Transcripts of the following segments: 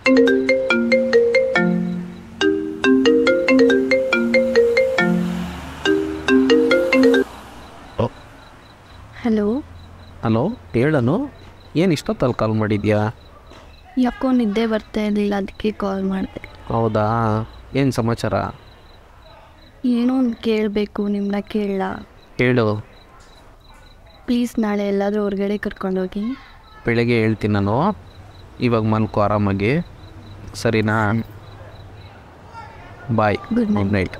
Hello hello ಹೇಳನು ಏನು ಇಷ್ಟೊತ್ತಲ್ಲಿ ಕಾಲ್ ಮಾಡಿದ್ಯಾ ಯಾಕೋ ನಿದ್ದೆ ಬರ್ತಾ ಇರಲಿಲ್ಲ ಅದಕ್ಕೆ ಕಾಲ್ ಮಾಡಿದೆ ಹೌದಾ ಏನು ಸಮಾಚಾರ ಏನೋ ಒಂದು ಕೇಳಬೇಕು ನಿಮ್ಮನ್ನ ಕೇಳಲ್ಲ ಹೇಳು ಪ್ಲೀಸ್ ನಾಳೆ ಎಲ್ಲಾದರೂ ಹೊರಗಡೆ ಕರ್ಕೊಂಡೋಗಿ ಬೆಳಗ್ಗೆ ಹೇಳ್ತೀನಿ ನಾನು ಇವಾಗ ಮಲ್ಕೋ ಆರಾಮಾಗಿ ಸರಿನಾ bye Good night. Good night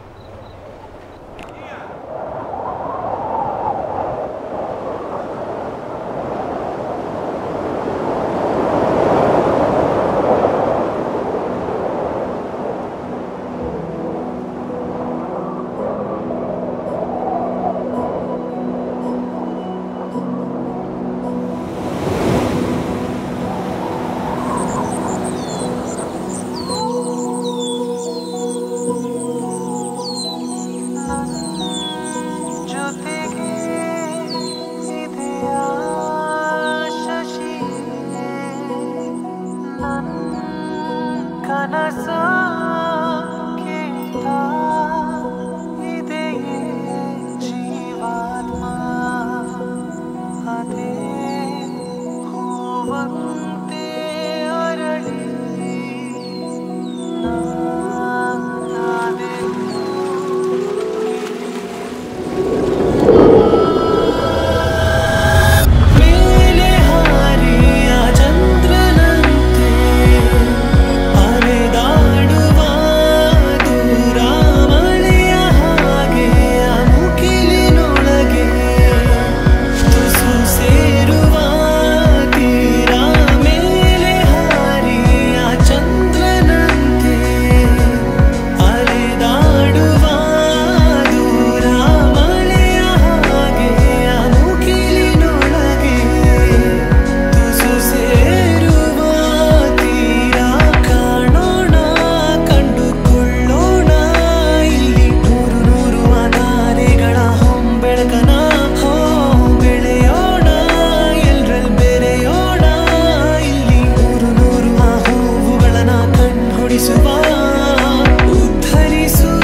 ಜೊತೆಗೆ ಇದೆಯ ಶಶಿ ನನ್ನ ಕನಸ ಕೇಳ್ತ ಇದೆಯೇ ಜೀವಾತ್ಮ ಅದೇ ಹೂವಂತೆ ಅರಳಿ ನಾನಾದೆ ಮೇಲೆ ಹಾರಿಯ ಚಂದ್ರನಂತೆ ಅಲೆದಾಡುವ ದೂರ ಮಳೆಯ ಹಾಗೆ ಮುಗಿಲಿನೊಳಗೆ ತುಸು ಸೇರುವ ತೀರ ಮೇಲೆ ಹಾರಿಯ ಚಂದ್ರನಂತೆ ಅಲೆದಾಡುವ ದೂರ ಮಳೆಯ ಹಾಗೆ ಮುಗಿಲಿನೊಳಗೆ ತುಸು ಸೇರುವ ತೀರ ಕಾಣೋಣ ಕಂಡುಕೊಳ್ಳೋಣ ಇಲ್ಲಿ ನೂರು ನೂರು ಆಧಾರೆಗಳ ಹೊಂಬೆಳಕನ ಹೋ ಬೆಳೆಯೋಣ ಎಲ್ರಲ್ಲಿ ಬೆರೆಯೋಣ ಇಲ್ಲಿ ನೂರು ನೂರು ಆ ಹೂವುಗಳನ್ನ ಕಣ್ಹೊಡಿಸುವ ಉದ್ಧರಿಸುವ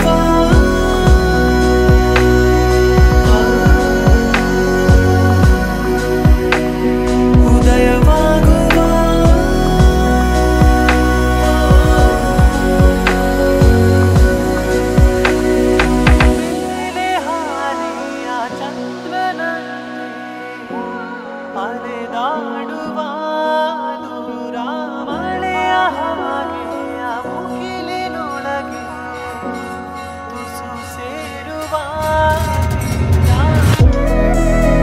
ಉದಯವಾಗುವ ಮೇಲೆ ಹಾರಿಯ ಚಂದ್ರನಂತೆ ಅಲೆದಾಡುವ ದೂರ ಮಳೆಯ ಹಾಗೆ ಮುಗಿಲಿನೊಳಗೆ ತುಸು ಸೇರುವ ತೀರ.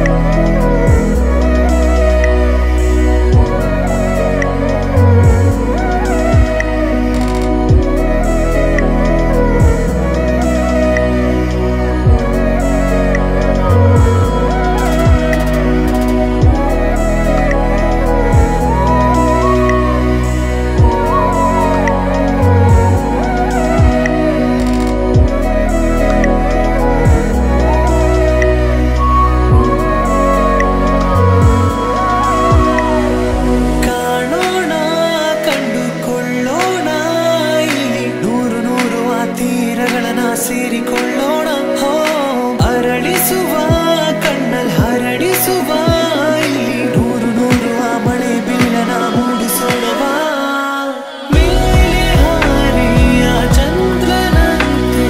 ಕಾಣೋಣ ಕಂಡುಕೊಳ್ಳೋಣ ಇಲ್ಲಿ ನೂರು ನೂರು ಆ ತೀರಗಳನ್ನ ಸೇರಿಕೊಳ್ಳೋಣ ಹೋ ಅರಳಿಸುವ ಕಣ್ಣಲ್ಲಿ ಹರಡಿಸುವ ಇಲ್ಲಿ ನೂರು ನೂರು ಆ ಮಳೆ ಬಿಲ್ಲನ ಮೂಡಿಸೋಣವಾ ಮೇಲೆ ಹಾರಿಯ ಚಂದ್ರನಂತೆ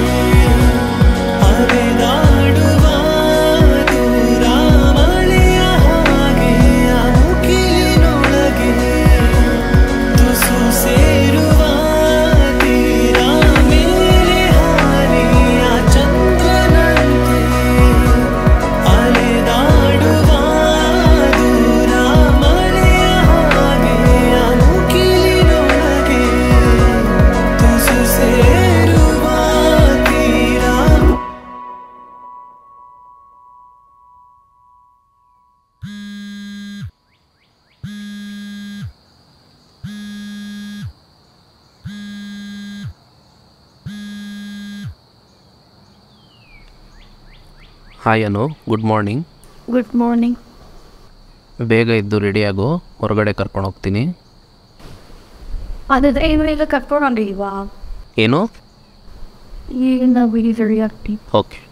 ಅಲೆದಾಡುವ ದೂರ ಮಳೆಯ ಹಾಗೆ ಮುಗಿಲಿನೊಳಗೆ ತುಸು ಸೇರುವ ತೀರ ಮೇಲೆ ಹಾರಿಯ ಚಂದ್ರನಂತೆ ಅಲೆದಾಡುವ ದೂರ ಮಳೆಯ ಹಾಗೆ ಮುಗಿಲಿನೊಳಗೆ ತುಸು ಸೇರುವ ತೀರ hi Anu good morning good morning ಬೇಗ ಇದ್ದು ರೆಡಿಯಾಗು ಹೊರಗಡೆ ಕರ್ಕೊಂಡು ಹೋಗ್ತೀನಿ ಅದಾದ್ರೆ ಇವರೆಲ್ಲ ಕರ್ಕೊಂಡು ಹೊಂಟಿಲ್ವಾ ಏನು ಈಗ ನಾವು ಬಿಡಿ ಸರಿ ಆಗ್ತೀವಿ ಓಕೆ